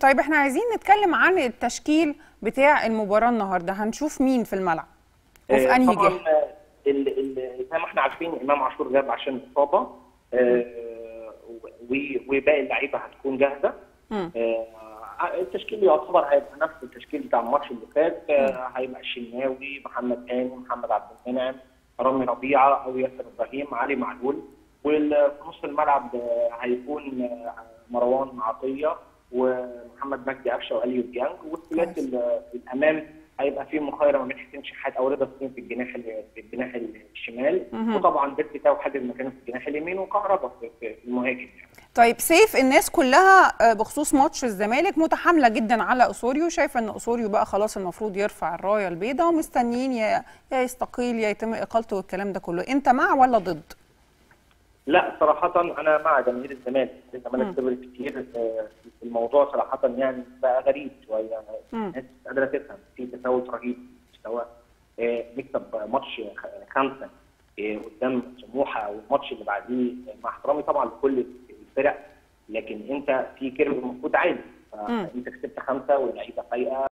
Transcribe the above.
طيب احنا عايزين نتكلم عن التشكيل بتاع المباراه النهارده هنشوف مين في الملعب وفي آه، انهي طبعا جهه آه، ال- ال- زي ما احنا عارفين امام عاشور غاب عشان اصابه آه، و- وباقي اللعيبه هتكون جاهزه مم. آه، التشكيل يعتبر هيبقى نفس التشكيل بتاع الماتش اللي فات آه، هيبقى الشناوي محمد هاني محمد عبد المنعم رامي ربيعه او ياسر ابراهيم علي معلول وفي نص الملعب آه، هيكون آه، مروان عطيه ومحمد مجدي قفشه واليو ديانج والثلاثي كويس. ال- الامام هيبقى فيه مخيره ما بين حسين شحات او رضا سليم في الجناح ال- في الجناح الشمال مهم. وطبعا بيرسي تاو حاجز مكانه في الجناح اليمين وكهربا في في المهاجم يعني. طيب سيف الناس كلها آه، بخصوص ماتش الزمالك متحامله جدا على اسوريو شايفه ان اسوريو بقى خلاص المفروض يرفع الرايه البيضاء ومستنيين يا يا يستقيل يا يتم اقالته والكلام ده كله انت مع ولا ضد لا صراحة أنا مع جماهير الزمالك، الزمالك مم. كبر كتير آه، في الموضوع صراحة يعني بقى غريب شوية مم. الناس مش قادرة تفهم في تفاوت رهيب في مستوى آه، نكسب ماتش خ- خمسة آه، قدام سموحة والماتش اللي بعديه آه، مع احترامي طبعا لكل الفرق لكن أنت في كيرف المفروض عالي مم. فأنت كسبت خمسة واللعيبة فايقة